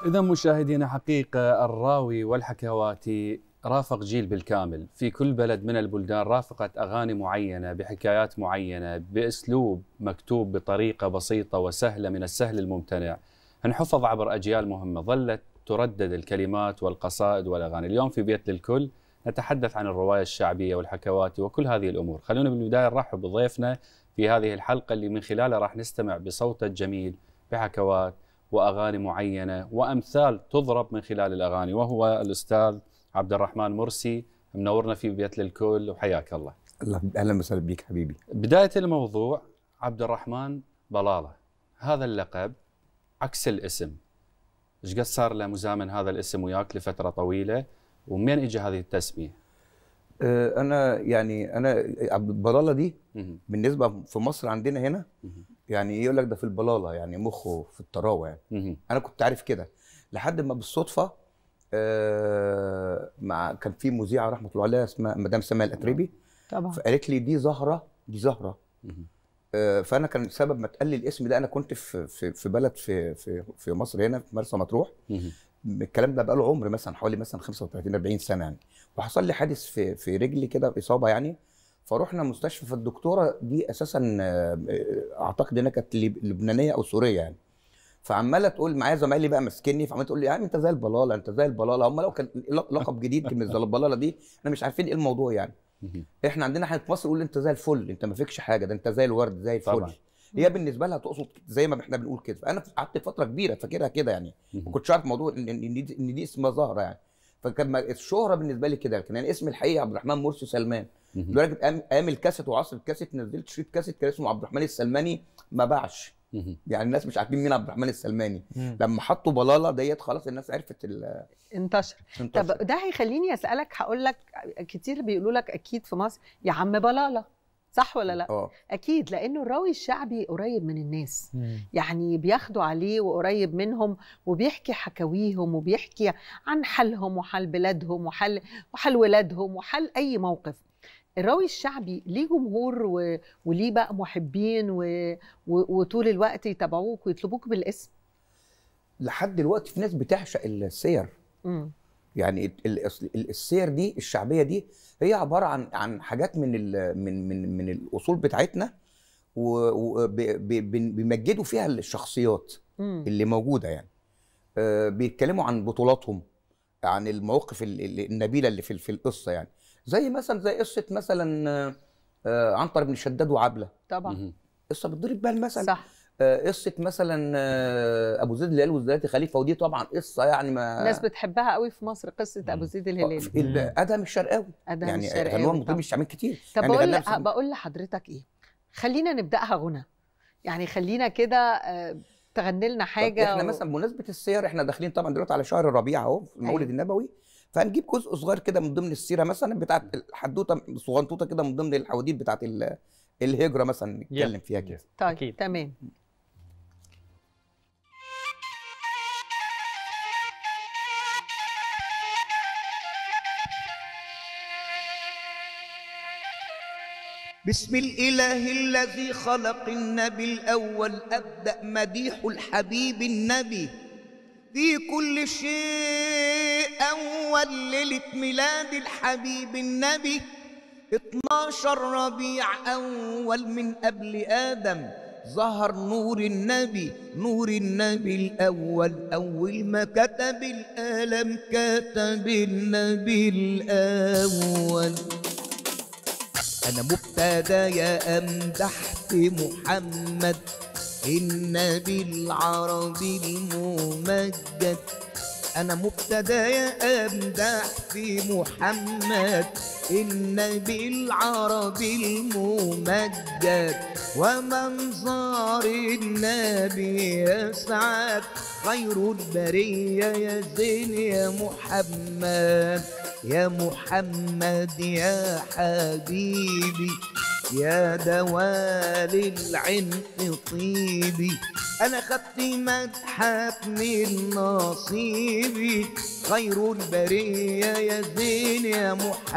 إذا مشاهدينا حقيقة الراوي والحكواتي رافق جيل بالكامل في كل بلد من البلدان رافقت أغاني معينة بحكايات معينة بأسلوب مكتوب بطريقة بسيطة وسهلة من السهل الممتنع انحفظ عبر أجيال مهمة ظلت تردد الكلمات والقصائد والأغاني اليوم في بيت للكل نتحدث عن الرواية الشعبية والحكواتي وكل هذه الأمور خلونا بالبداية نرحب بضيفنا في هذه الحلقة اللي من خلالها راح نستمع بصوته الجميل بحكوات واغاني معينه وامثال تضرب من خلال الاغاني وهو الاستاذ عبد الرحمن مرسي منورنا في بيت للكل وحياك الله. الله اهلا وسهلا بيك حبيبي. بدايه الموضوع عبد الرحمن بلاله هذا اللقب عكس الاسم. ايش قد صار له مزامن هذا الاسم وياك لفتره طويله ومن اجى هذه التسميه؟ أه انا يعني انا عبد البلاله دي بالنسبه في مصر عندنا هنا يعني يقول لك ده في البلاله يعني مخه في الطراوه يعني انا كنت عارف كده لحد ما بالصدفه آه مع كان في مذيعه رحمه الله عليها اسمها مدام سماء الاتريبي طبعا فقالت لي دي زهره دي زهره آه فانا كان سبب ما تقال لي الاسم ده انا كنت في في, في بلد في في في مصر هنا في مرسى مطروح الكلام ده بقاله عمر مثلا حوالي مثلا 35 40 سنه يعني وحصل لي حادث في في رجلي كده اصابه يعني فروحنا مستشفى فالدكتوره دي اساسا اعتقد انها كانت لبنانيه او سوريه يعني فعماله تقول معايا زمايلي بقى ماسكني فعماله تقول لي يا عم انت زي البلاله انت زي البلاله هم لو كان لقب جديد كلمه زي البلاله دي احنا مش عارفين ايه الموضوع يعني احنا عندنا احنا في مصر نقول انت زي الفل انت ما فيكش حاجه ده انت زي الورد زي الفل طبعا. هي بالنسبه لها تقصد زي ما احنا بنقول كده فانا قعدت فتره كبيره فاكرها كده يعني ما كنتش عارف موضوع ان ان دي اسمها زهره يعني فكان الشهره بالنسبه لي كده لكن يعني اسمي الحقيقي عبد الرحمن مرسي سلمان لدرجه ايام الكاسيت وعصر الكاسيت نزلت شريط كاسيت كان اسمه عبد الرحمن السلماني ما باعش يعني الناس مش عارفين مين عبد الرحمن السلماني لما حطوا بلاله ديت خلاص الناس عرفت انتشر. انتشر طب ده هيخليني اسالك هقول لك كتير بيقولوا لك اكيد في مصر يا عم بلاله صح ولا لا؟ أوه. اكيد لانه الراوي الشعبي قريب من الناس مم. يعني بياخدوا عليه وقريب منهم وبيحكي حكاويهم وبيحكي عن حالهم وحال بلادهم وحال وحال ولادهم وحال اي موقف الراوي الشعبي ليه جمهور و... وليه بقى محبين و... و... وطول الوقت يتابعوك ويطلبوك بالاسم لحد دلوقتي في ناس بتعشق السير مم. يعني السير دي الشعبيه دي هي عباره عن عن حاجات من ال من من من الاصول بتاعتنا وبيمجدوا فيها الشخصيات مم. اللي موجوده يعني آه بيتكلموا عن بطولاتهم عن المواقف النبيله اللي في في القصه يعني زي مثلا زي قصه مثلا آه عنتر بن شداد وعبله طبعا قصه بتضرب بها المثل صح قصه مثلا ابو زيد الهلالي وزيادة خليفه ودي طبعا قصه يعني ما الناس بتحبها قوي في مصر قصه ابو زيد الهلالي ادهم الشرقاوي ادهم يعني الشرقاوي غنوه مطرب الشعبين كتير طب يعني بقول لك بقول لحضرتك ايه خلينا نبداها غنى يعني خلينا كده تغني لنا حاجه احنا و... مثلا بمناسبه السير احنا داخلين طبعا دلوقتي على شهر الربيع اهو في المولد أيوة. النبوي فهنجيب جزء صغير كده من ضمن السيره مثلا بتاعت الحدوته صغنطوطه كده من ضمن الحواديت بتاعت الهجره مثلا نتكلم فيها كده طيب أكيد. تمام بسم الإله الذي خلق النبي الأول أبدأ مديح الحبيب النبي في كل شيء أول ليلة ميلاد الحبيب النبي 12 ربيع أول من قبل آدم ظهر نور النبي نور النبي الأول أول ما كتب القلم كتب النبي الأول أنا مبتدى يا أمدح في محمد النبي العربي الممجد أنا مبتدى يا أمدح في محمد النبي العربي الممجد ومنظر النبي يسعد خير البرية يا زين يا محمد يا محمد يا حبيبي يا دوال العنق طيبي انا خدت مدحك من نصيبي خير البريه يا زين يا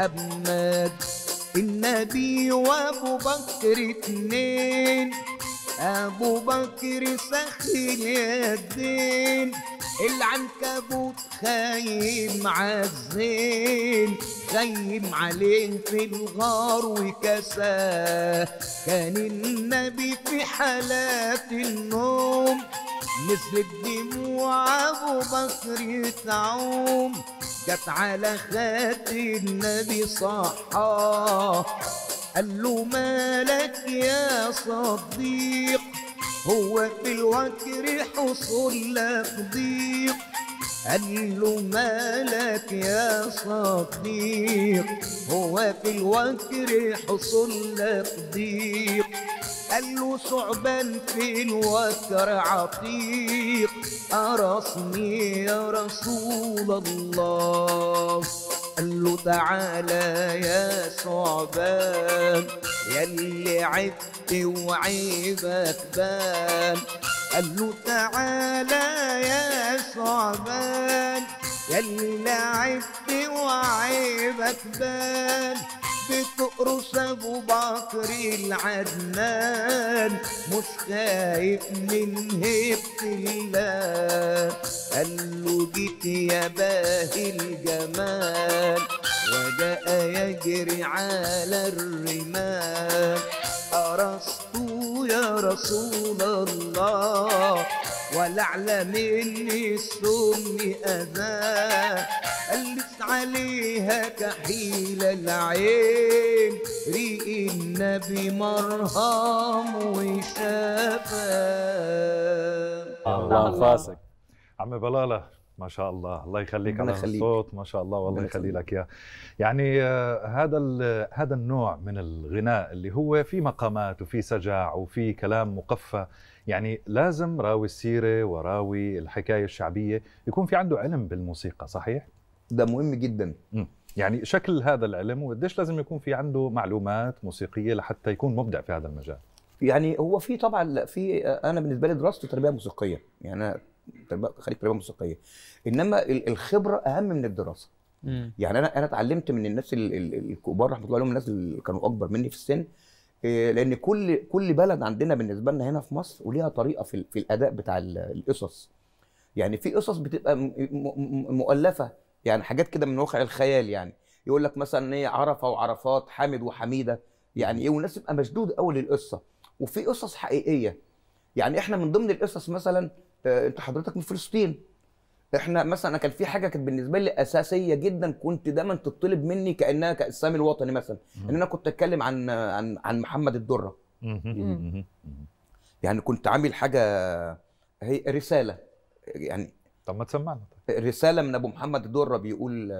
محمد النبي وابو بكر اتنين ابو بكر سخي اليدين العنكبوت خايم عالزين خايم عليه في الغار وكساه كان النبي في حالات النوم نزلت دموع ابو بكر تعوم جت على خات النبي صحاه قال له مالك يا صديق هو في الوكر حصل لك ضيق قال له مالك يا صديق هو في الوكر حصل لك ضيق قال له ثعبان في الوكر عتيق أرسني يا رسول الله قال له تعالى يا ثعبان يلي عبت وعيبك بان قال له تعالى يا ثعبان يلي عبت وعيبك بان بتقرص ابو بكر العدنان مش خايف من هبة الله قال له جيت يا باهي الجمال وجاء يجري على الرمال أرسط يا رسول الله ولعل مني السم أذى قلت عليها كحيل العين ريق النبي مرهم وشفا الله انفاسك عم بلالة ما شاء الله الله يخليك ربنا على يخليك. الصوت ما شاء الله والله ربنا يخلي يخليك. لك اياه يعني آه، هذا ال- هذا النوع من الغناء اللي هو في مقامات وفي سجع وفي كلام مقفى يعني لازم راوي السيره وراوي الحكايه الشعبيه يكون في عنده علم بالموسيقى صحيح ده مهم جدا يعني شكل هذا العلم وقديش لازم يكون في عنده معلومات موسيقيه لحتى يكون مبدع في هذا المجال يعني هو في طبعا لا، في انا بالنسبه لي دراستي تربيه موسيقيه يعني انا تربية- خريج تربيه موسيقيه انما ال- الخبره اهم من الدراسه يعني انا انا اتعلمت من الناس ال- ال- الكبار رحمه الله عليهم الناس اللي كانوا اكبر مني في السن إيه، لان كل كل بلد عندنا بالنسبه لنا هنا في مصر وليها طريقه في ال- في الاداء بتاع ال- القصص يعني في قصص بتبقى م- م- م- مؤلفه يعني حاجات كده من واقع الخيال يعني يقول لك مثلا ايه عرفه وعرفات حامد وحميده يعني ايه والناس تبقى مشدود قوي للقصه وفي قصص حقيقيه يعني احنا من ضمن القصص مثلا آه، انت حضرتك من فلسطين احنا مثلا أنا كان في حاجه كانت بالنسبه لي اساسيه جدا كنت دايما تطلب مني كانها كاسلام الوطني مثلا ان انا كنت اتكلم عن عن عن محمد الدره يعني كنت عامل حاجه هي رساله يعني طب ما تسمعنا رساله من ابو محمد الدره بيقول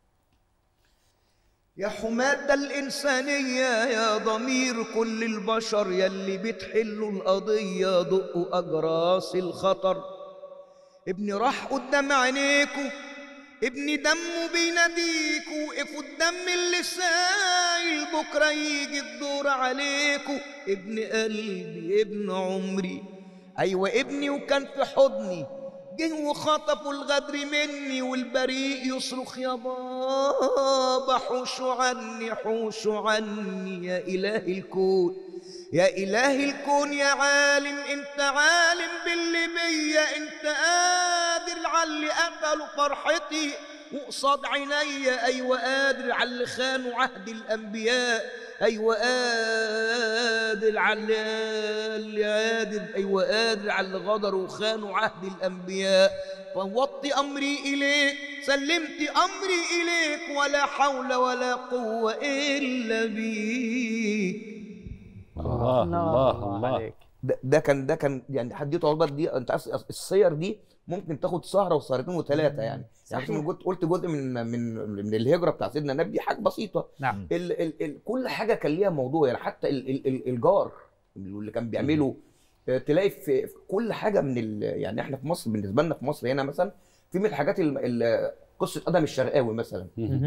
يا حماة الإنسانية يا ضمير كل البشر يلي بتحلوا القضية دقوا أجراس الخطر ابني راح قدام عينيكوا ابني دمه بيناديكوا وقفوا الدم اللي سايل بكرة يجي الدور عليكوا ابن قلبي ابن عمري أيوة ابني وكان في حضني جه وخطفوا الغدر مني والبريء يصرخ يا بابا حوشوا عني حوشوا عني يا إله الكون يا إله الكون يا عالم انت عالم باللي بيا انت قادر على اللي قتلوا فرحتي وقصاد عينيا ايوه قادر على اللي خانوا عهد الانبياء ايوه قادر على اللي- اللي قادر ايوه قادر على اللي غدروا وخانوا عهد الانبياء فوضت امري اليك سلمت امري اليك ولا حول ولا قوه الا بيك الله الله الله عليك ده, ده كان ده كان يعني حديته عقبات دي انت عارف السير دي ممكن تاخد سهره وسهرتين وثلاثه يعني يعني صحيح. مثلا قلت قلت جزء من من من الهجره بتاع سيدنا النبي دي حاجه بسيطه نعم ال ال ال كل حاجه كان ليها موضوع يعني حتى ال ال ال الجار اللي كان بيعمله آه، تلاقي في في كل حاجه من ال يعني احنا في مصر بالنسبه لنا في مصر هنا مثلا في من الحاجات ال- ال- قصه ادم الشرقاوي مثلا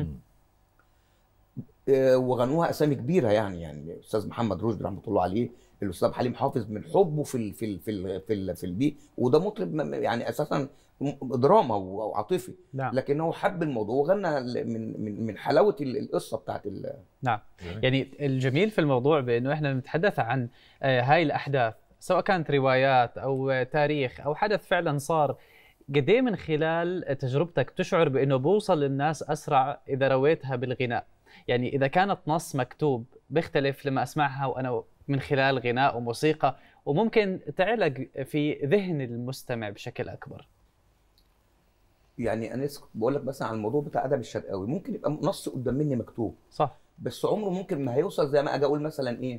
آه، وغنوها اسامي كبيره يعني يعني الاستاذ محمد رشدي رحمه الله عليه الاستاذ حليم حافظ من حبه في ال في ال في ال في, ال في البي وده مطرب م- يعني اساسا م- دراما و- وعاطفي نعم لكن هو حب الموضوع وغنى ل- من من من حلاوه ال- القصه بتاعت ال- نعم يعني الجميل في الموضوع بانه احنا نتحدث عن آه، هاي الاحداث سواء كانت روايات او تاريخ او حدث فعلا صار قد إيه من خلال تجربتك تشعر بانه بوصل للناس اسرع اذا رويتها بالغناء يعني اذا كانت نص مكتوب بيختلف لما اسمعها وانا من خلال غناء وموسيقى وممكن تعلق في ذهن المستمع بشكل اكبر يعني انا لسه كنت بقول لك مثلا على الموضوع بتاع ادب الشرقاوي ممكن يبقى نص قدام مني مكتوب صح بس عمره ممكن ما هيوصل زي ما اجي اقول مثلا ايه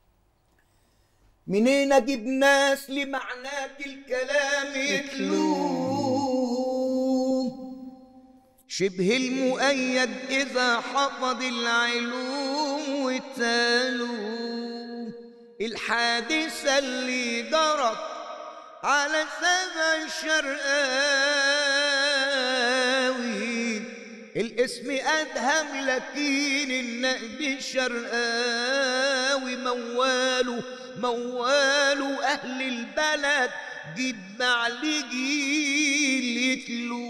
منين اجيب ناس لمعناك الكلام يتلوه شبه المؤيد إذا حفظ العلوم وتالوا الحادثة اللي جرت على سبع شرقاوي الاسم أدهم لكن النقد الشرقاوي مواله مواله أهل البلد جيب بعد جيل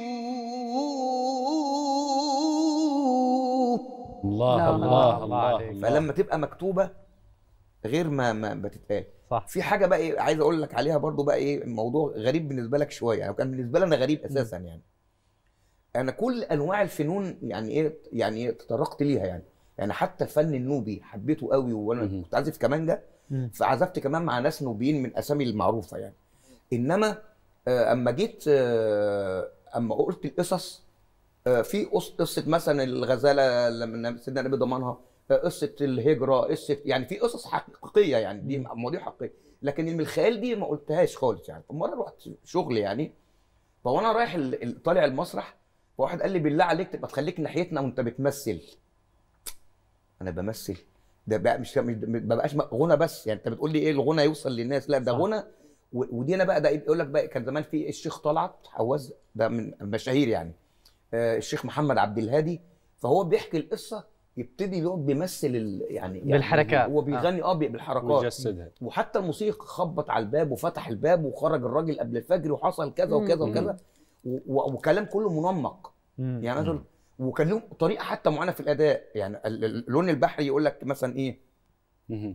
يتلوه الله لا، الله الله الله, عليك. الله. فلما تبقى مكتوبه غير ما ما بتتقال صح في حاجه بقى ايه عايز اقول لك عليها برضو بقى ايه الموضوع غريب بالنسبه لك شويه يعني كان بالنسبه لي انا غريب اساسا يعني انا كل انواع الفنون يعني ايه يعني ايه تطرقت ليها يعني يعني حتى الفن النوبي حبيته قوي وانا مهم. كنت عازف كمانجا مم. فعزفت كمان مع ناس نوبيين من اسامي المعروفه يعني انما آه، اما جيت آه، اما قلت القصص آه، في قص- قصه مثلا الغزاله لما سيدنا النبي ضمنها آه، قصه الهجره قصه يعني في قصص حقيقيه يعني دي مواضيع حقيقيه لكن اللي من الخيال دي ما قلتهاش خالص يعني مره رحت شغل يعني فوانا رايح ال- ال- طالع المسرح فواحد قال لي بالله عليك تبقى تخليك ناحيتنا وانت بتمثل انا بمثل ده بقى مش مش- ما بقاش غنى بس يعني انت بتقول لي ايه الغنى يوصل للناس لا ده صح. غنى و- ودي انا بقى ده يقول لك بقى كان زمان في الشيخ طلعت حواز ده من المشاهير يعني آه، الشيخ محمد عبد الهادي فهو بيحكي القصه يبتدي يقعد بيمثل ال- يعني يعني بالحركات. هو بيغني اه بي- بالحركات ويجسدها وحتى الموسيقى خبط على الباب وفتح الباب وخرج الراجل قبل الفجر وحصل كذا وكذا مم. وكذا و- و- وكلام كله منمق مم. يعني مثلا وكان له طريقه حتى معينه في الاداء يعني ال- ال- اللون البحري يقول لك مثلا ايه مهم.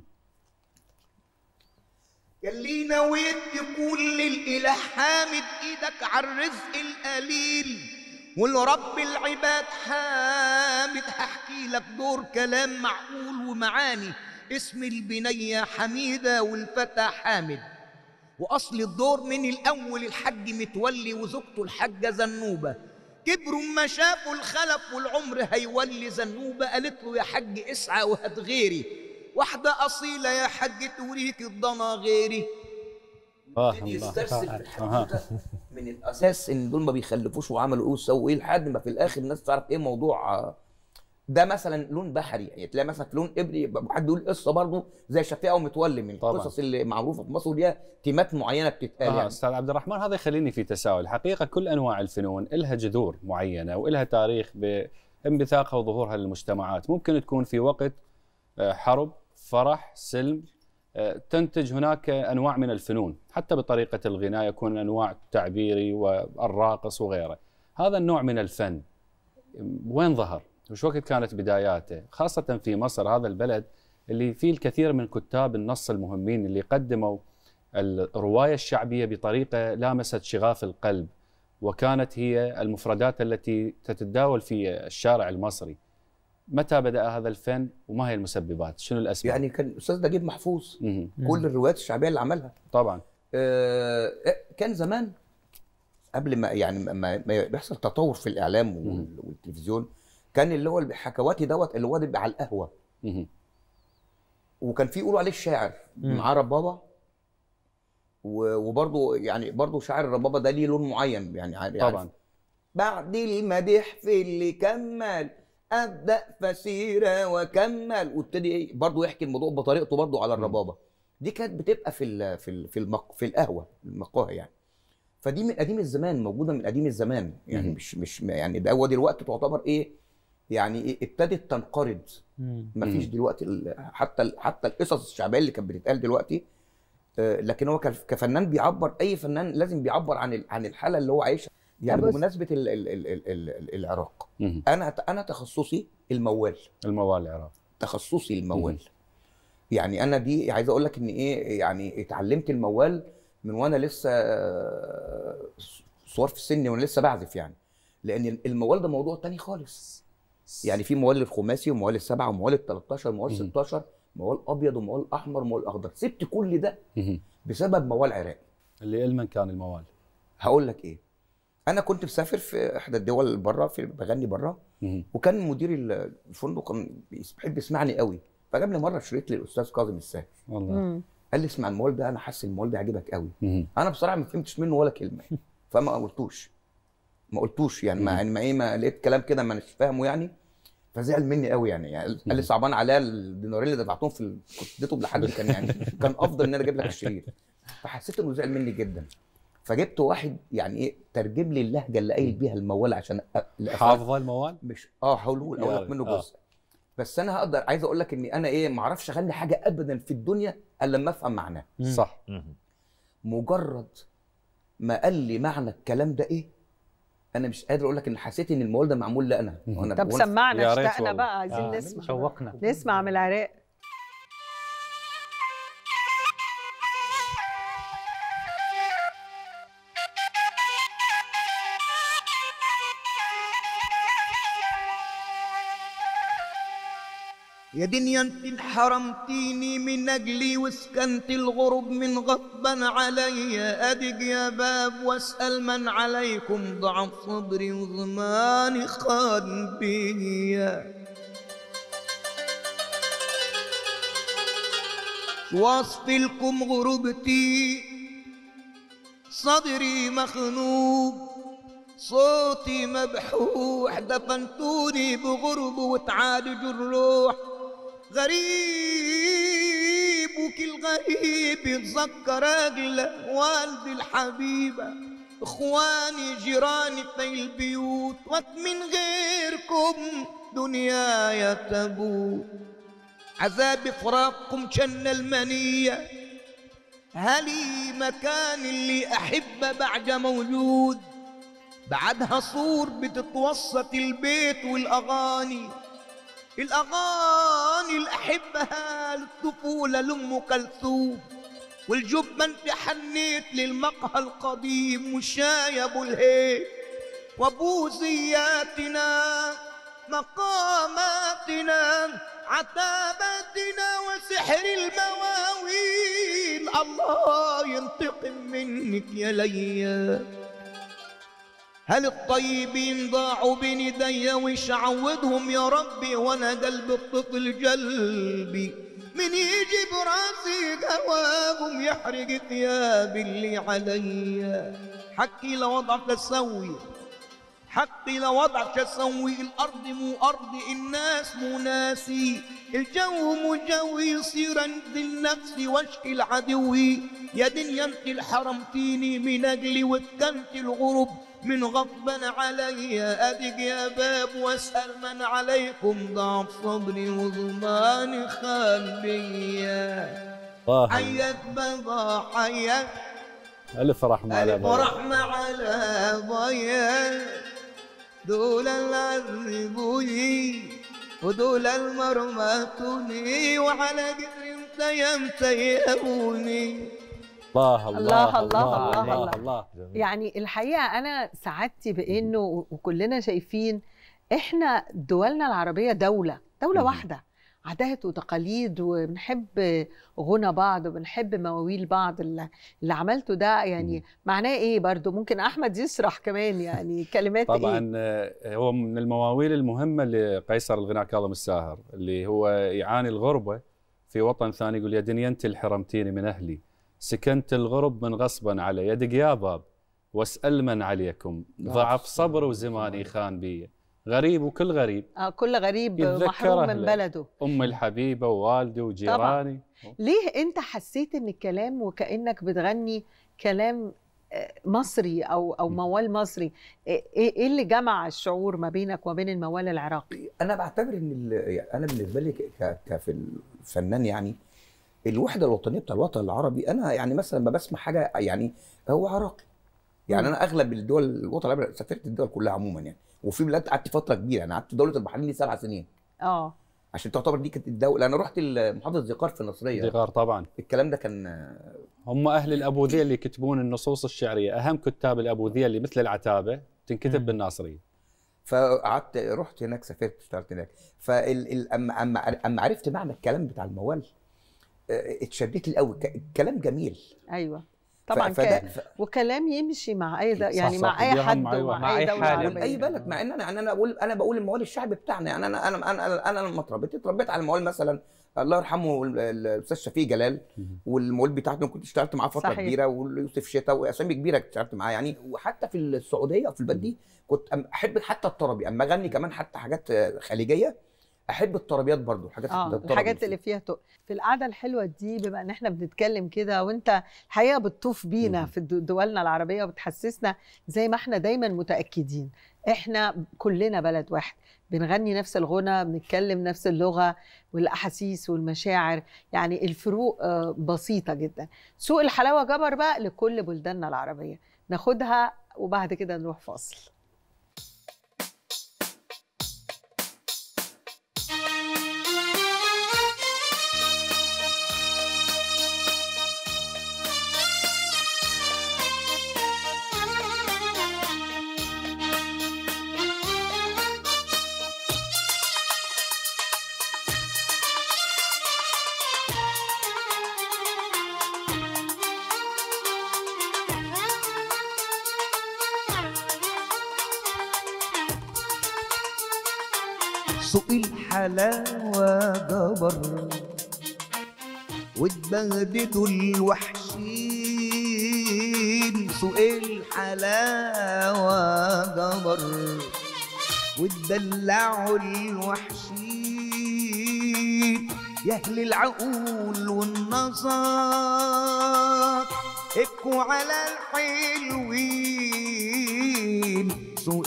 يلي نويت كل الاله حامد ايدك على الرزق القليل والرب العباد حامد هحكي لك دور كلام معقول ومعاني اسم البنية حميدة والفتى حامد وأصل الدور من الأول الحج متولي وزوجته الحاجة زنوبة كبروا ما شافوا الخلف والعمر هيولي زنوبة قالت له يا حج اسعى وهات غيري واحدة أصيلة يا حج توريك الضنا غيري الله يبتدي الله يسترسل في أها. الحدوته من الاساس ان دول ما بيخلفوش وعملوا ايه وسووا ايه لحد ما في الاخر الناس تعرف ايه موضوع آه، ده مثلا لون بحري يعني تلاقي مثلا في لون ابري يبقى حد يقول قصه برضه زي شفيقه ومتولي من طبعاً. القصص اللي معروفه في مصر وليها تيمات معينه بتتقال آه يعني استاذ عبد الرحمن هذا يخليني في تساؤل حقيقه كل انواع الفنون لها جذور معينه والها تاريخ بانبثاقها وظهورها للمجتمعات ممكن تكون في وقت آه، حرب فرح سلم آه، تنتج هناك انواع من الفنون حتى بطريقه الغناء يكون انواع تعبيري والراقص وغيره هذا النوع من الفن وين ظهر وش وقت كانت بداياته خاصه في مصر هذا البلد اللي فيه الكثير من كتاب النص المهمين اللي قدموا الروايه الشعبيه بطريقه لامست شغاف القلب وكانت هي المفردات التي تتداول في الشارع المصري. متى بدا هذا الفن وما هي المسببات؟ شنو الاسباب؟ يعني كان الاستاذ نجيب محفوظ مهم. كل الروايات الشعبيه اللي عملها طبعا آه، كان زمان قبل ما يعني ما ما بيحصل تطور في الاعلام وال- والتلفزيون كان اللي هو الحكواتي دوت اللي هو ده بيبقى على القهوه مهم. وكان في يقولوا عليه الشاعر مم. معاه ربابه و- وبرضه يعني برضه شاعر الربابه ده ليه لون معين يعني يعني طبعا بعد المديح في اللي كمل ابدا فسيره وكمل وابتدي ايه برضه يحكي الموضوع بطريقته برضه على الربابه دي كانت بتبقى في ال في ال في المق في القهوه المقاهي يعني فدي من قديم الزمان موجوده من قديم الزمان يعني مم. مش مش يعني ده هو دلوقتي تعتبر ايه يعني ايه ابتدت تنقرض مم. مفيش مم. دلوقتي ال- حتى ال- حتى القصص الشعبيه اللي كانت بتتقال دلوقتي آه، لكن هو كف- كفنان بيعبر اي فنان لازم بيعبر عن ال- عن الحاله اللي هو عايشها يعني بس- بمناسبه ال ال ال ال ال ال العراق مهم. انا انا تخصصي الموال الموال العراق تخصصي الموال يعني انا دي عايز اقول لك ان ايه يعني اتعلمت الموال من وانا لسه آه، صغير في السن وانا لسه بعزف يعني لان الموال ده موضوع تاني خالص يعني في موال الخماسي وموال السبعه وموال ال 13 وموال مهم. 16 موال ابيض وموال احمر وموال اخضر سبت كل ده مهم. بسبب موال عراقي اللي المن كان الموال هقول لك ايه انا كنت مسافر في احدى الدول بره في بغني بره مهم. وكان مدير الفندق كان بيحب يسمعني قوي فجاب لي مره شريط للاستاذ كاظم الساهر والله مم. قال لي اسمع الموال ده انا حاسس الموال ده يعجبك قوي مهم. انا بصراحه ما فهمتش منه ولا كلمه فما قلتوش ما قلتوش يعني ما مم. يعني ما ايه ما لقيت كلام كده ما مش فاهمه يعني فزعل مني قوي يعني, يعني قال لي صعبان عليا الدينارين اللي دفعتهم في ال- كنت اديتهم لحد كان يعني كان افضل ان انا اجيب لك الشريط فحسيت انه زعل مني جدا فجبت واحد يعني ايه ترجم لي اللهجه اللي قايل بيها الموال عشان أ- اللي أفهم. حافظه الموال مش اه هقوله يا اقول لك منه آه. جزء بس انا هقدر عايز اقول لك اني انا ايه ما اعرفش اغني حاجه ابدا في الدنيا الا لما افهم معناه صح مهم. مجرد ما قال لي معنى الكلام ده ايه انا مش قادر اقول لك ان حسيت ان الموال ده معمول لي انا مهم. وانا طب وأنا- سمعنا يا ريت اشتقنا والله. بقى عايزين آه، نسمع شوقنا نسمع من العراق يا دنيا انت انحرمتيني من اجلي وسكنت الغرب من غصبا علي ادق يا باب واسال من عليكم ضعف صدري وزماني خان بيا وصف لكم غربتي صدري مخنوق صوتي مبحوح دفنتوني بغرب وتعالج الروح غريب وكل غريب يتذكر اغلى والدي الحبيبه اخواني جيراني في البيوت ومن غيركم دنياي تبوت عذاب فراقكم شن المنيه هلي مكان اللي احبه بعد موجود بعدها صور بتتوسط البيت والاغاني الاغاني اللي احبها للطفوله لام كلثوم والجبه انت حنيت للمقهى القديم والشاي ابو الهيب وبوزياتنا مقاماتنا عتاباتنا وسحر المواويل الله ينتقم منك يا ليال هل الطيبين ضاعوا بين ايديا وش عوضهم يا ربي وانا قلب الطفل جلبي من يجي براسي هواهم يحرق ثيابي اللي عليا حكي لوضعك اسوي حقي لوضعك اسوي الارض مو ارضي الناس مو ناسي الجو مو جوي يصير عند النفس واشكي العدوي يا دنيا انت اللي حرمتيني من اجلي وسكنت الغرب من غضبا علي ادق يا باب واسال من عليكم ضعف صبري وضماني خان بيا الله حياك بابا حياك الف رحمه على ألف بابا. رحمة على ضيا دول العذبوني ودول المرماتوني وعلى قدر انت يمتيموني الله الله، الله الله، الله الله. الله جميل. يعني الحقيقه انا سعادتي بانه وكلنا شايفين احنا دولنا العربيه دوله دوله مم. واحده عادات وتقاليد وبنحب غنى بعض وبنحب مواويل بعض اللي, اللي عملته ده يعني مم. معناه ايه برضو ممكن احمد يشرح كمان يعني كلمات ايه طبعا آه، هو من المواويل المهمه لقيصر الغناء كاظم الساهر اللي هو يعاني الغربه في وطن ثاني يقول يا دنيا انت اللي حرمتيني من اهلي سكنت الغرب من غصبا علي يدق يا باب واسال من عليكم ضعف صبر وزماني خان بي غريب وكل غريب آه كل غريب يتذكر محروم من أهله. بلده ام الحبيبه ووالدي وجيراني ليه انت حسيت ان الكلام وكانك بتغني كلام آه، مصري او او م. موال مصري ايه إيه اللي جمع الشعور ما بينك وبين الموال العراقي انا بعتبر ان ال- يعني انا بالنسبه لي ك- ك- كفي الفنان يعني الوحده الوطنيه بتاع الوطن العربي انا يعني مثلا لما بسمع حاجه يعني هو عراقي يعني مم. انا اغلب الدول الوطن العربي سافرت الدول كلها عموما يعني وفي بلاد قعدت فتره كبيره انا قعدت في دوله البحرين دي سبع سنين اه عشان تعتبر دي كانت الدوله انا رحت محافظه زقار في النصريه دغار طبعا الكلام ده كان هم اهل الابوذيه اللي يكتبون النصوص الشعريه اهم كتاب الابوذيه اللي مثل العتابه تنكتب مم. بالناصريه فقعدت رحت هناك سافرت اشتغلت هناك فال ال- اما اما اما عرفت معنى الكلام بتاع الموال آه، اتشدت لي قوي ك- الكلام جميل ايوه طبعا ف- فده- ك... ف- وكلام يمشي مع اي ده صح يعني صح، مع اي بيهم حد مع أي ومع واحد. اي مع أي دوله حال. عربيه اي بلد مع ان انا يعني انا بقول انا بقول الموال الشعبي بتاعنا يعني انا انا انا انا, أنا لما اتربيت اتربيت على الموال مثلا الله يرحمه ال- ال- الاستاذ شفيق جلال والموال بتاعته كنت اشتغلت معاه فتره صحيح. كبيره ويوسف شتا واسامي كبيره اشتغلت معاه يعني وحتى في السعوديه في البلد دي كنت أم- احب حتى الطربي اما اغني كمان حتى حاجات آه، خليجيه احب الطربيات برضو الحاجات اه الطرب الحاجات اللي فيها تق... في القعده الحلوه دي بما ان احنا بنتكلم كده وانت الحقيقه بتطوف بينا مم. في الد- دولنا العربيه وبتحسسنا زي ما احنا دايما متاكدين احنا كلنا بلد واحد بنغني نفس الغنى بنتكلم نفس اللغه والاحاسيس والمشاعر يعني الفروق آه، بسيطه جدا سوق الحلاوه جبر بقى لكل بلداننا العربيه ناخدها وبعد كده نروح فاصل سوق الحلاوة جبر واتبهدلوا الوحشين سوق الحلاوة جبر واتدلعوا الوحشين يا اهل العقول والنظر ابكوا على الحلوين سوق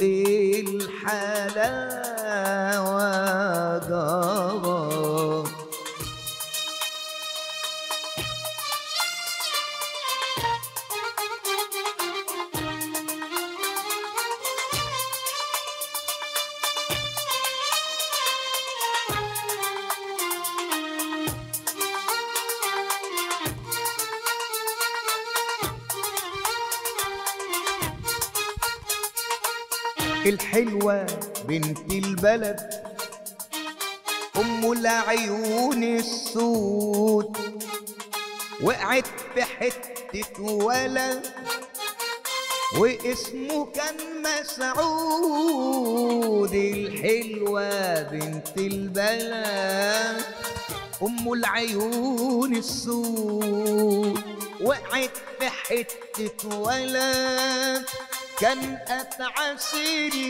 الحلاوة جبر الحلوة بنت البلد أم العيون السود وقعت في حتة ولد واسمه كان مسعود الحلوة بنت البلد أم العيون السود وقعت في حتة ولد كان أتعسير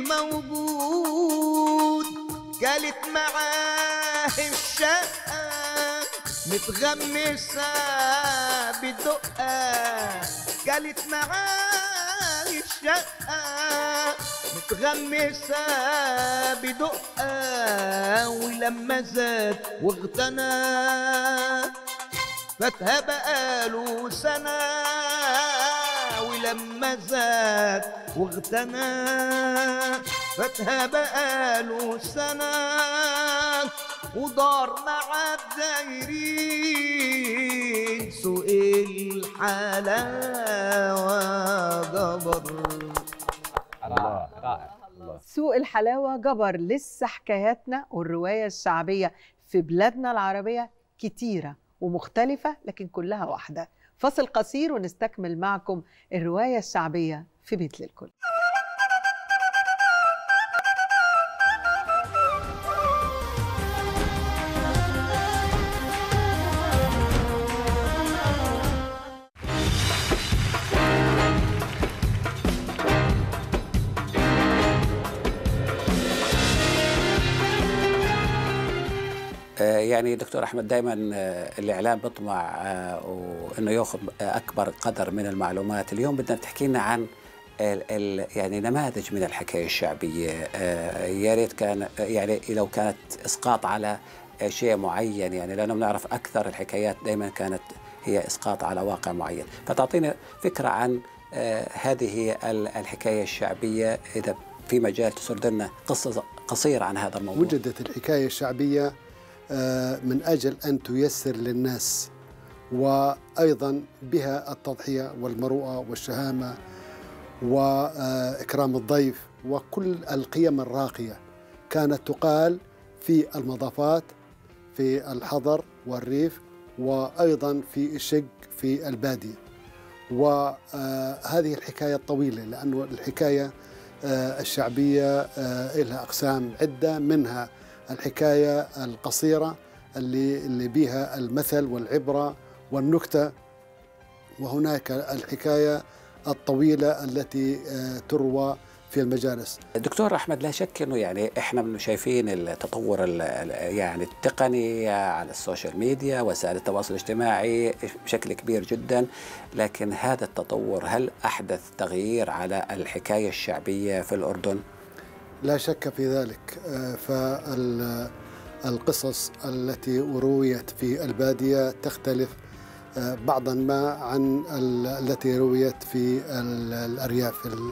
موجود كانت معاه الشقة متغمسة بدقة كانت معاه الشقة متغمسة بدقة ولما زاد واغتنى فاتها بقاله سنة ولما زاد واغتنى فاتها بقاله سنة ودار مع الدايرين سوق الحلاوة جبر رائع رائع سوق الحلاوة جبر لسه حكاياتنا والرواية الشعبية في بلادنا العربية كتيرة ومختلفة لكن كلها واحدة فاصل قصير ونستكمل معكم الرواية الشعبية في بيت للكل آه، يعني دكتور احمد دائما الاعلام بيطمع آه، وانه ياخذ اكبر قدر من المعلومات اليوم بدنا تحكي لنا عن ال ال يعني نماذج من الحكايه الشعبيه آه، يا ريت كان يعني لو كانت اسقاط على آه، شيء معين يعني لانه بنعرف اكثر الحكايات دائما كانت هي اسقاط على واقع معين فتعطينا فكره عن آه، هذه ال- الحكايه الشعبيه اذا في مجال تسرد لنا قصه قصيره عن هذا الموضوع وجدت الحكاية الشعبية آه، من أجل أن تيسر للناس وأيضا بها التضحية والمروءة والشهامة وإكرام الضيف وكل القيم الراقية كانت تقال في المضافات في الحضر والريف وأيضا في الشق في البادية وهذه الحكاية الطويلة لأن الحكاية آه، الشعبية آه، لها أقسام عدة منها الحكاية القصيرة اللي اللي بها المثل والعبرة والنكتة وهناك الحكاية الطويلة التي آه، تروى في المجالس دكتور احمد لا شك انه يعني احنا شايفين التطور ال- ال- يعني التقني على السوشيال ميديا وسائل التواصل الاجتماعي بشكل كبير جدا لكن هذا التطور هل احدث تغيير على الحكايه الشعبيه في الاردن؟ لا شك في ذلك فالقصص التي رويت في البادية تختلف آه، بعضا ما عن ال- التي رويت في ال- الأرياف ال-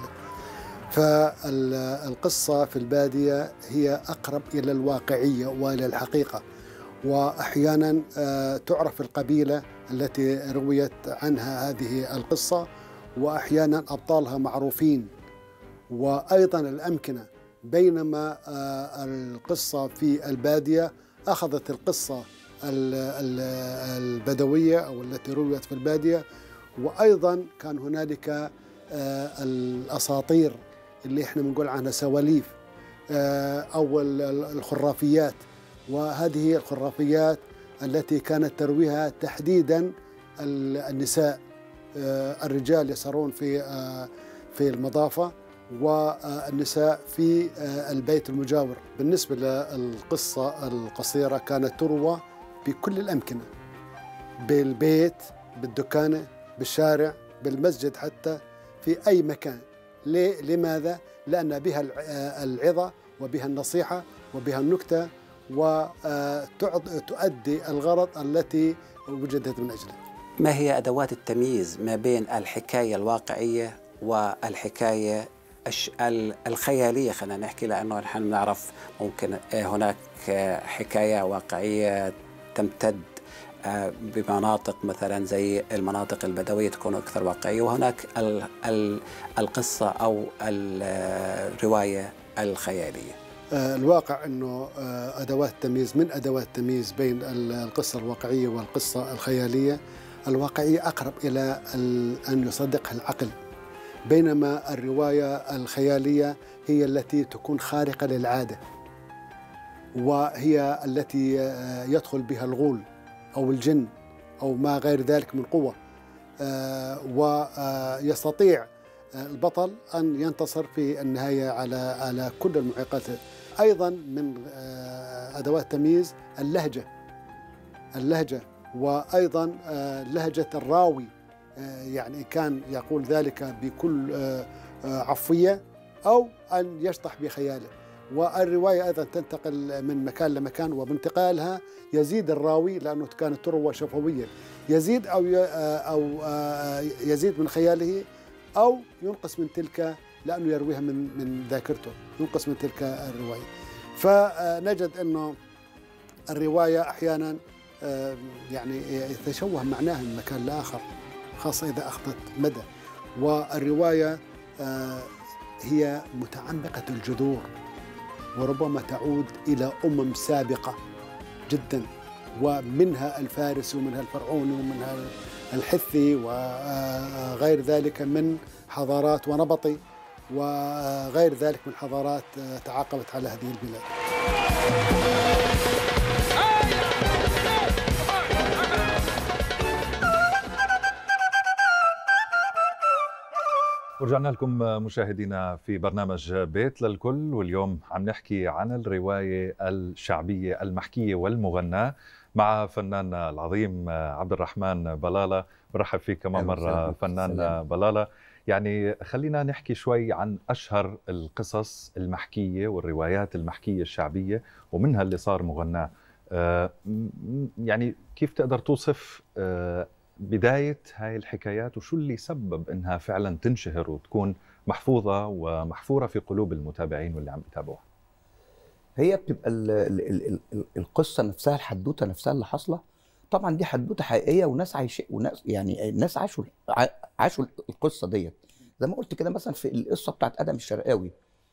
فالقصة في البادية هي أقرب إلى الواقعية وإلى الحقيقة وأحيانا آه، تعرف القبيلة التي رويت عنها هذه القصة وأحيانا أبطالها معروفين وأيضا الأمكنة بينما آه، القصة في البادية أخذت القصة ال- ال- البدوية أو التي رويت في البادية وأيضا كان هنالك آه، الأساطير اللي احنا بنقول عنها سواليف آه، أو ال- ال- الخرافيات وهذه هي الخرافيات التي كانت ترويها تحديدا ال- النساء آه، الرجال يسرون في آه، في المضافة والنساء في آه، البيت المجاور بالنسبة للقصة القصيرة كانت تروى بكل الأمكنة بالبيت بالدكانة بالشارع بالمسجد حتى في أي مكان ليه؟ لماذا؟ لأن بها الع- آه، العظة وبها النصيحة وبها النكتة وتؤدي الغرض التي وجدت من أجله ما هي ادوات التمييز ما بين الحكايه الواقعيه والحكايه الش- ال- الخياليه خلينا نحكي لانه نحن نعرف ممكن آه، هناك آه، حكايه واقعيه تمتد آه، بمناطق مثلا زي المناطق البدويه تكون اكثر واقعيه وهناك ال- ال- القصه او الروايه الخياليه آه، الواقع انه آه، ادوات التمييز من ادوات التمييز بين ال- القصه الواقعيه والقصه الخياليه الواقعيه اقرب الى ال- ان يصدقها العقل بينما الروايه الخياليه هي التي تكون خارقه للعاده وهي التي آه، يدخل بها الغول او الجن او ما غير ذلك من قوه آه، ويستطيع البطل ان ينتصر في النهايه على على كل المعيقات ايضا من آه، ادوات التمييز اللهجه اللهجه وايضا آه، لهجه الراوي آه، يعني كان يقول ذلك بكل آه، آه، عفويه او ان يشطح بخياله والروايه ايضا تنتقل من مكان لمكان وبانتقالها يزيد الراوي لانه كانت تروى شفويا يزيد او ي- آه، او آه، يزيد من خياله او ينقص من تلك لانه يرويها من من ذاكرته ينقص من تلك الروايه فنجد انه الروايه احيانا آه، يعني يتشوه معناها من مكان لاخر خاصه اذا اخذت مدى والروايه آه، هي متعمقه الجذور وربما تعود الى امم سابقه جدا ومنها الفارسي ومنها الفرعوني ومنها الحثي وغير ذلك من حضارات ونبطي وغير ذلك من حضارات تعاقبت على هذه البلاد ورجعنا لكم مشاهدينا في برنامج بيت للكل واليوم عم نحكي عن الرواية الشعبية المحكية والمغناة مع فناننا العظيم عبد الرحمن بلالة برحب فيك كمان أهلا مرة وسهلا. فنان سلام. بلالة يعني خلينا نحكي شوي عن أشهر القصص المحكية والروايات المحكية الشعبية ومنها اللي صار مغناه آه، م- يعني كيف تقدر توصف آه، بداية هاي الحكايات وشو اللي سبب انها فعلا تنشهر وتكون محفوظة ومحفورة في قلوب المتابعين واللي عم يتابعوها هي بتبقى ال ال ال ال القصه نفسها الحدوته نفسها اللي حاصله طبعا دي حدوته حقيقيه وناس عايش وناس يعني الناس عاشوا ع- عاشوا القصه ديت زي ما قلت كده مثلا في القصه بتاعت ادم الشرقاوي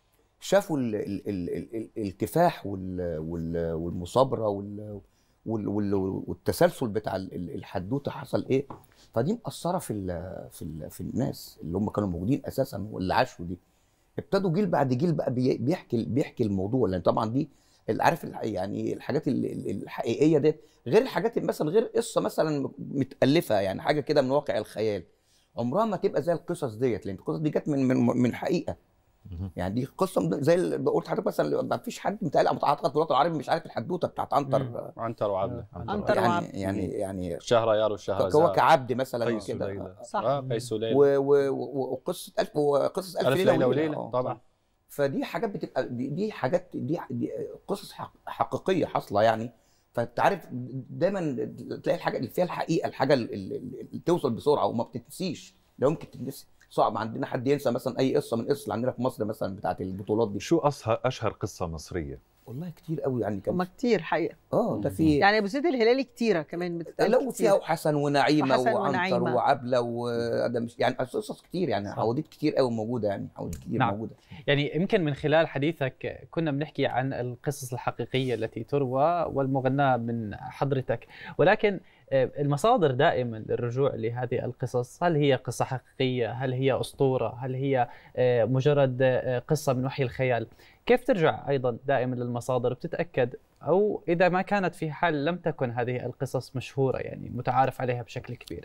شافوا ال ال ال ال ال الكفاح وال وال والمصابره وال وال وال والتسلسل بتاع ال- ال- الحدوته حصل ايه فدي مأثره في ال في ال في الناس اللي هم كانوا موجودين اساسا واللي عاشوا دي ابتدوا جيل بعد جيل بقى بي- بيحكي بيحكي الموضوع لان طبعا دي اللي عارف الح- يعني الحاجات ال- ال- الحقيقيه ديت غير الحاجات اللي مثلا غير قصه مثلا متالفه يعني حاجه كده من واقع الخيال عمرها ما تبقى زي القصص ديت لان القصص دي جت من من من حقيقه مهم. يعني دي قصه من- زي اللي قلت لحضرتك مثلا ما فيش حد متهيألي اعتقد في الوطن العربي مش عارف الحدوته بتاعت عنتر عنتر وعبله عنتر يعني وعبد. يعني يعني شهر يار وشهر هو كعبد مثلا قيس كده وليلى. صح آه قيس وليلى و- و- و- وقصه الف وقصص الف, ألف ليلة وليلة آه. طبعا فدي حاجات بتبقى دي, دي حاجات دي, دي قصص حق حقيقيه حاصله يعني فانت عارف دايما تلاقي الحاجه اللي فيها الحقيقه الحاجه اللي, اللي توصل بسرعه وما بتتنسيش لو ممكن تتنسي صعب عندنا حد ينسى مثلا اي قصه من القصص اللي عندنا في مصر مثلا بتاعت البطولات دي شو أشهر أشهر قصة مصرية؟ والله كتير قوي يعني كان هما كتير حقيقه اه ده في يعني ابو زيد الهلالي كتيره كمان بتتقال لو كتير. فيها حسن ونعيمه وحسن وعنتر ونعيمة. وعبله وده مش يعني قصص كتير يعني صح. حواديت كتير قوي موجوده يعني حواديت كتير نعم. موجوده يعني يمكن من خلال حديثك كنا بنحكي عن القصص الحقيقية التي تروى والمغناة من حضرتك ولكن آه، المصادر دائما للرجوع لهذه القصص هل هي قصة حقيقية هل هي أسطورة هل هي آه، مجرد آه، قصة من وحي الخيال كيف ترجع أيضا دائما للمصادر وتتأكد أو إذا ما كانت في حال لم تكن هذه القصص مشهورة يعني متعارف عليها بشكل كبير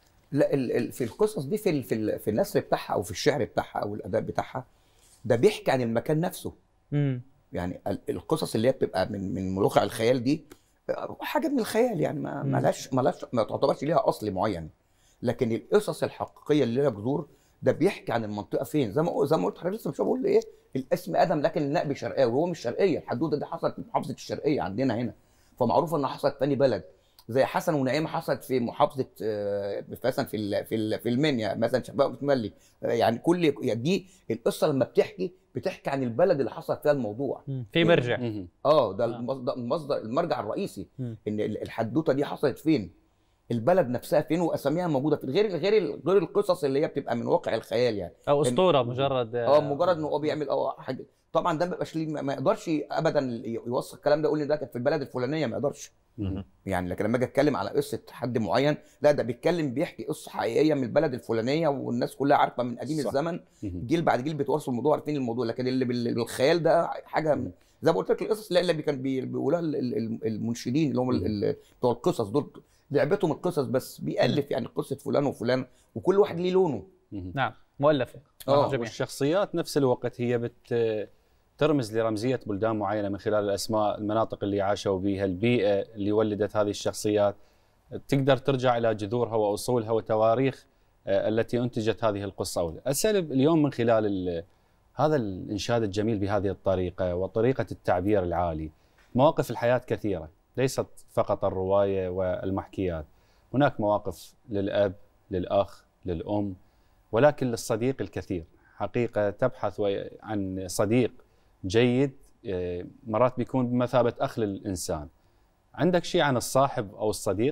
لا ال ال في القصص دي في ال في, ال في النثر بتاعها او في الشعر بتاعها او الاداء بتاعها ده بيحكي عن المكان نفسه امم يعني ال- القصص اللي هي بتبقى من من واقع الخيال دي آه، حاجه من الخيال يعني ما مم. مالهاش مالهاش ما تعتبرش ليها اصل معين لكن القصص الحقيقيه اللي لها جذور ده بيحكي عن المنطقه فين زي ما زي ما قلت حضرتك لسه مش بقول ايه الاسم ادم لكن النقب شرقاوي هو مش شرقيه الحدوته دي حصلت في محافظه الشرقيه عندنا هنا فمعروف انها حصلت في تاني بلد زي حسن ونعيمه حصلت في محافظه آه، مثلا في ال- في ال- في المنيا مثلا شباب متملي آه، يعني كل يعني دي القصه لما بتحكي بتحكي عن البلد اللي حصل فيها الموضوع في مرجع مهم. اه ده آه. المصدر المصدر المرجع الرئيسي مم. ان ال- الحدوته دي حصلت فين البلد نفسها فين واساميها موجوده فين غير غير ال- غير القصص اللي هي بتبقى من واقع الخيال يعني أو أسطورة مجرد اه مجرد انه هو بيعمل اه حاجه طبعا ده ما بيبقاش ليه ما ما يقدرش ابدا يوصل الكلام ده يقول لي ده كانت في البلد الفلانيه ما يقدرش مهم. يعني لكن لما اجي اتكلم على قصه حد معين لا ده بيتكلم بيحكي قصه حقيقيه من البلد الفلانيه والناس كلها عارفه من قديم صح. الزمن مهم. جيل بعد جيل بيتوارثوا الموضوع عارفين الموضوع لكن اللي بال- بالخيال ده حاجه من- زي ما قلت لك القصص اللي اللي كان بي- بيقولها ال- ال- ال- المنشدين اللي هم ال- ال- بتوع القصص دول لعبتهم القصص بس بيألف يعني قصه فلان وفلان وكل واحد ليه لونه مهم. نعم مؤلفة آه، جميل. والشخصيات نفس الوقت هي بت ترمز لرمزية بلدان معينة من خلال الأسماء المناطق اللي عاشوا بها البيئة اللي ولدت هذه الشخصيات تقدر ترجع إلى جذورها وأصولها وتواريخ آه، التي أنتجت هذه القصة أسأل اليوم من خلال ال- هذا الإنشاد الجميل بهذه الطريقة وطريقة التعبير العالي مواقف الحياة كثيرة ليست فقط الرواية والمحكيات هناك مواقف للأب للأخ للأم ولكن للصديق الكثير حقيقة تبحث و- عن صديق جيد آه، مرات بيكون بمثابة أخ للإنسان عندك شيء عن الصاحب أو الصديق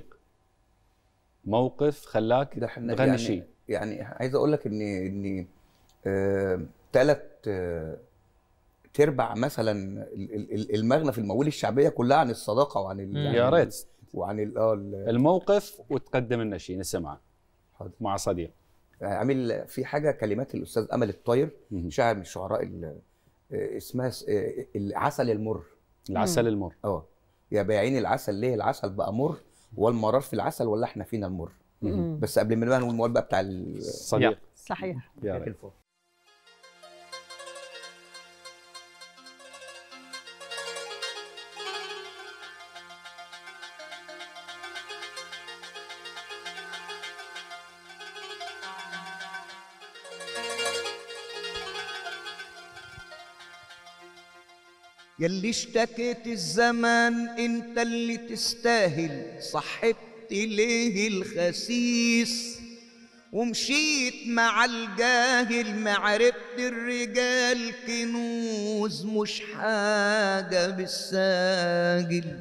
موقف خلاك ده احنا تغني يعني شيء يعني عايز اقول لك ان ان ثلاث تربع مثلا ال- ال- ال- المغنى في المواويل الشعبيه كلها عن الصداقه وعن ال- مم. يعني يا ريت وعن ال- اه ال- الموقف وتقدم لنا شيء نسمعه حاضر. مع صديق عامل في حاجه كلمات الاستاذ امل الطاير مهم. شاعر من الشعراء ال- آه، اسمها س- آه، العسل المر العسل المر اه يا بايعين العسل ليه العسل بقى مر والمرار في العسل ولا احنا فينا المر مم. بس قبل ما نبقى نقول الموال بقى بتاع ال- صديق صحيح يا ريت يلي اشتكيت الزمان انت اللي تستاهل صحبت ليه الخسيس ومشيت مع الجاهل معرفت الرجال كنوز مش حاجة بالساجل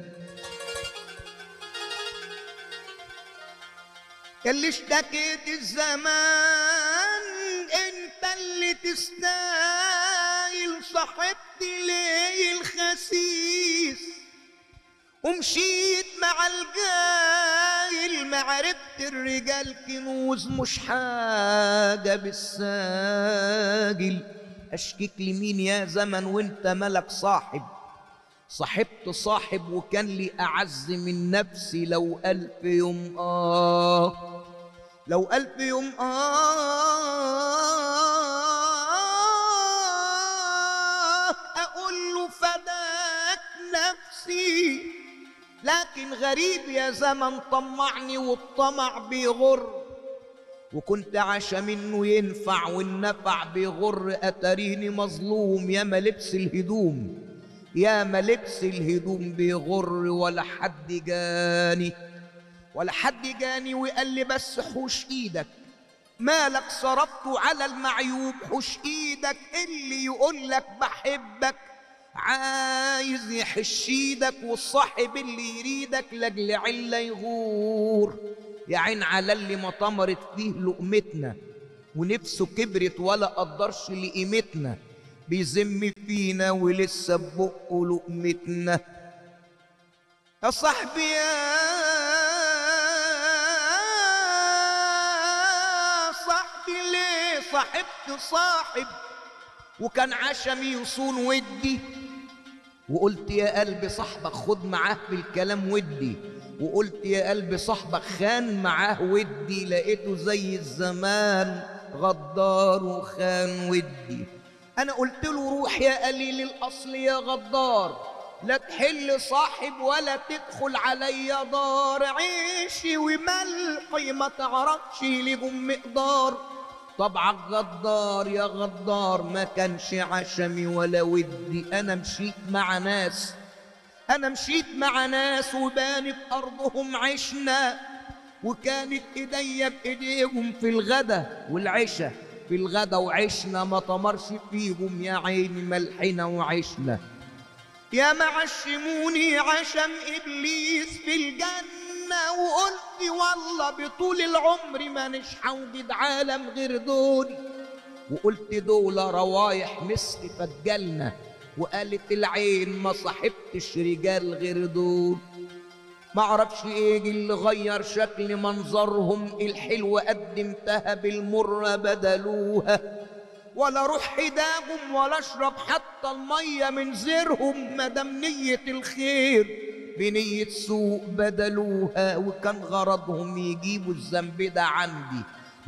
اللي اشتكيت الزمان انت اللي تستاهل صاحبت ليه الخسيس ومشيت مع الجاهل معرفت الرجال كنوز مش حاجة بالساجل أشكيك لمين يا زمن وانت ملك صاحب صاحبت صاحب وكان لي أعز من نفسي لو ألف يوم آه لو ألف يوم آه أقول له فداك نفسي لكن غريب يا زمن طمعني والطمع بيغر وكنت عشا منه ينفع والنفع بيغر أتريني مظلوم يا ما لبس الهدوم يا ما لبس الهدوم بيغر ولا حد جاني ولا حد جاني وقال لي بس حوش ايدك مالك صرفته على المعيوب حوش ايدك اللي يقول لك بحبك عايز يحش ايدك والصاحب اللي يريدك لاجل عله يغور يا عين على اللي ما طمرت فيه لقمتنا ونفسه كبرت ولا قدرش لقيمتنا بيذم فينا ولسه ببقه لقمتنا يا صاحبي يا صاحبي ليه صاحبت صاحب وكان عشمي يصون ودي وقلت يا قلبي صاحبك خد معاه بالكلام ودي وقلت يا قلبي صاحبك خان معاه ودي لقيته زي الزمان غدار وخان ودي انا قلت له روح يا قليل الاصل يا غدار لا تحل صاحب ولا تدخل عليا دار عيشي وملحي ما تعرفش ليهم مقدار طبعك غدار يا غدار ما كانش عشمي ولا ودي انا مشيت مع ناس انا مشيت مع ناس وبانت ارضهم عشنا وكانت ايديا بايديهم في الغدا والعشاء في الغدا وعشنا ما طمرش فيهم يا عيني ملحنا وعشنا يا معشموني عشم ابليس في الجنه وقلت والله بطول العمر ما نش حوجد عالم غير دول وقلت دول روايح مصر فجلنا وقالت العين ما صاحبتش رجال غير دول معرفش ايه اللي غير شكل منظرهم الحلو قدمتها بالمرة بدلوها ولا روح حداهم ولا اشرب حتى المية من زيرهم مدام نية الخير بنية سوء بدلوها وكان غرضهم يجيبوا الذنب ده عندي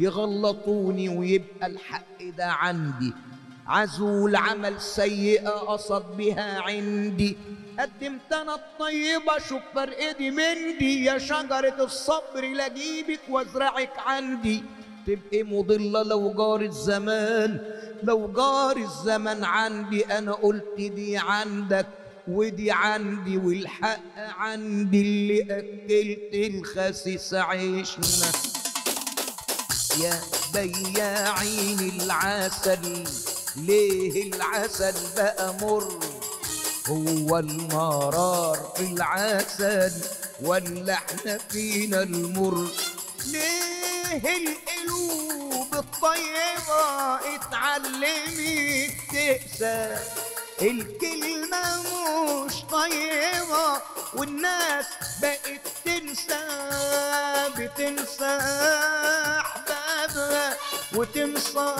يغلطوني ويبقى الحق ده عندي عزول عمل سيئة قصد بها عندي قدمت انا الطيبة شوف فرقتي من دي يا شجرة الصبر لاجيبك وازرعك عندي تبقي مضلة لو جار الزمان لو جار الزمن عندي انا قلت دي عندك ودي عندي والحق عندي اللي اكلت الخسيس عيشنا يا بياعين العسل ليه العسل بقى مر هو المرار في العسل ولا احنا فينا المر ليه القلوب الطيبة اتعلمت تقسى الكلمة مش طيبة والناس بقت تنسى بتنسى أحبابها وتنسى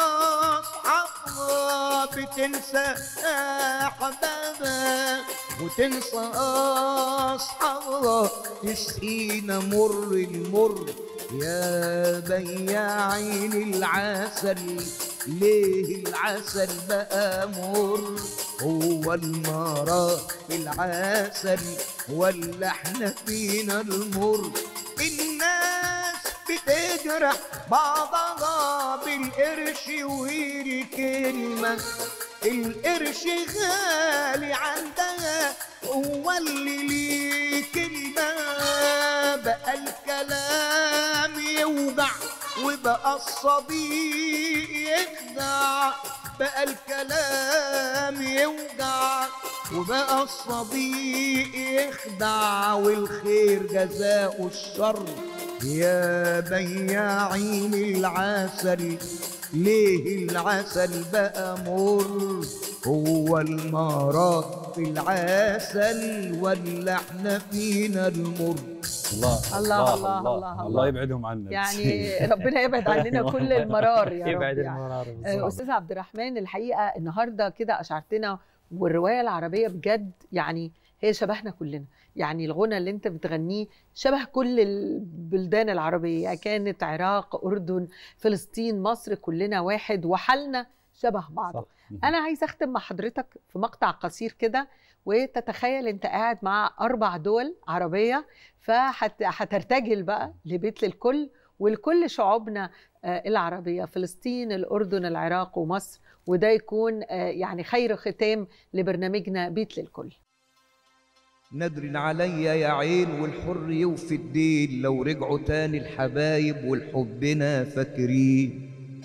أصحابها بتنسى أحبابها وتنسى أصحابها تسقينا مر المر يا بياعين العسل ليه العسل بقى مر هو المرار في العسل ولا احنا فينا المر الناس بتجرح بعضها بالقرش والكلمة القرش غالي عندها هو اللي ليه كلمة بقى الكلام يوجع وبقى بقى الصديق يخدع بقى الكلام يوجع وبقى الصديق يخدع والخير جزاء الشر يا بياعين العسل ليه العسل بقى مر هو المرض في العسل ولا احنا فينا المر الله الله الله الله الله يبعدهم عنا يعني ربنا يبعد عننا كل المرار يا رب يبعد يعني. المرار آه، بالضبط. استاذ عبد الرحمن الحقيقه النهارده كده اشعرتنا والروايه العربيه بجد يعني هي شبهنا كلنا يعني الغنى اللي انت بتغنيه شبه كل البلدان العربيه كانت عراق اردن فلسطين مصر كلنا واحد وحالنا شبه بعض صح. انا عايزه اختم مع حضرتك في مقطع قصير كده وتتخيل انت قاعد مع اربع دول عربيه فهترتجل بقى لبيت للكل ولكل شعوبنا آه، العربيه فلسطين الاردن العراق ومصر وده يكون آه، يعني خير ختام لبرنامجنا بيت للكل ندر عليا يا عين والحر يوفي الدين لو رجعوا تاني الحبايب والحبنا فاكرين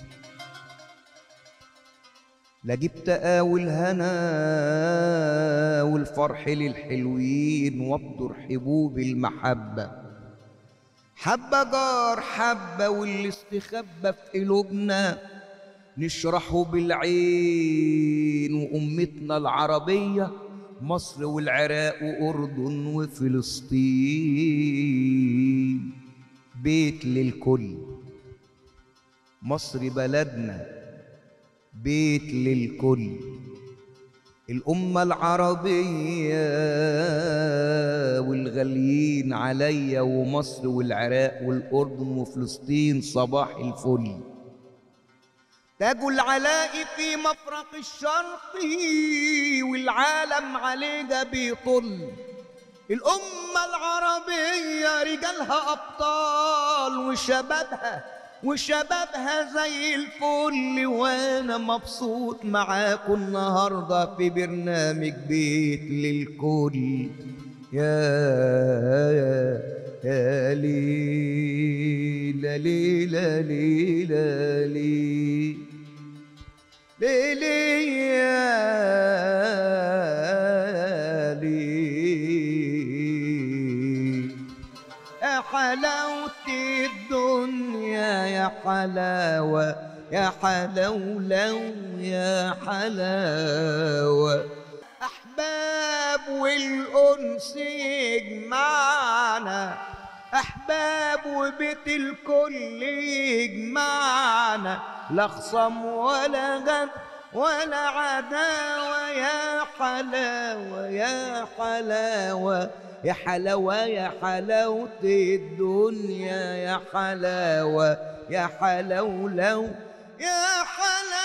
لا جبت قاوي الهنا والفرح للحلوين وابدر حبوب المحبة حبة جار حبة واللي استخبى في قلوبنا نشرحه بالعين وأمتنا العربية مصر والعراق وأردن وفلسطين بيت للكل مصر بلدنا بيت للكل الأمة العربية والغاليين عليا ومصر والعراق والأردن وفلسطين صباح الفل تاج العلاء في مفرق الشرق والعالم عليه بيطل الأمة العربية رجالها أبطال وشبابها وشبابها زي الفل وأنا مبسوط معاكم النهاردة في برنامج بيت للكل يا يا يا ليلى ليلى ليلى ليلى ليلي يا ليلي يا حلاوة الدنيا يا حلاوة يا حلولو يا حلاوة أحباب والأنس يجمعنا أحباب وبيت الكل يجمعنا لا خصم ولا غد ولا عداوة يا حلاوة يا حلاوة يا حلاوة يا حلاوة الدنيا يا حلاوة يا حلولو يا حلاوة